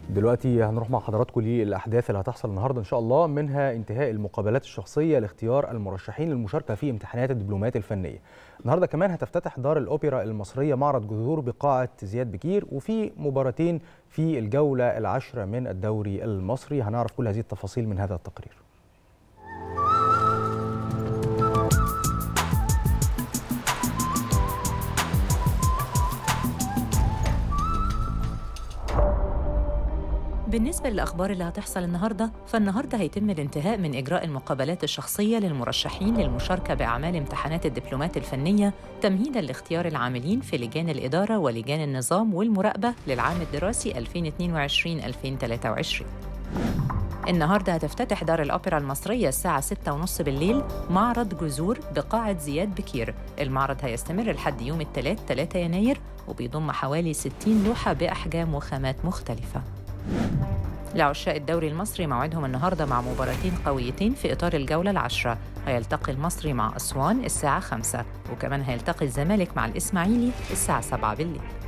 دلوقتي هنروح مع حضراتكم للاحداث اللي هتحصل النهارده ان شاء الله منها انتهاء المقابلات الشخصيه لاختيار المرشحين للمشاركه في امتحانات الدبلومات الفنيه. النهارده كمان هتفتتح دار الاوبرا المصريه معرض جذور بقاعه زياد بكير وفي مباراتين في الجوله العاشره من الدوري المصري هنعرف كل هذه التفاصيل من هذا التقرير. بالنسبة للأخبار اللي هتحصل النهاردة فالنهاردة هيتم الانتهاء من إجراء المقابلات الشخصية للمرشحين للمشاركة بأعمال امتحانات الدبلومات الفنية تمهيداً لاختيار العاملين في لجان الإدارة ولجان النظام والمراقبة للعام الدراسي 2022-2023 النهارده هتفتتح دار الأوبرا المصرية الساعة 6:30 بالليل معرض جذور بقاعة زياد بكير المعرض هيستمر لحد يوم الثلاث 3 يناير وبيضم حوالي 60 لوحة بأحجام وخامات مختلفة لعشاق الدوري المصري موعدهم النهارده مع مباراتين قويتين في اطار الجوله العشره هيلتقي المصري مع اسوان الساعه 5 وكمان هيلتقي الزمالك مع الاسماعيلي الساعه 7 بالليل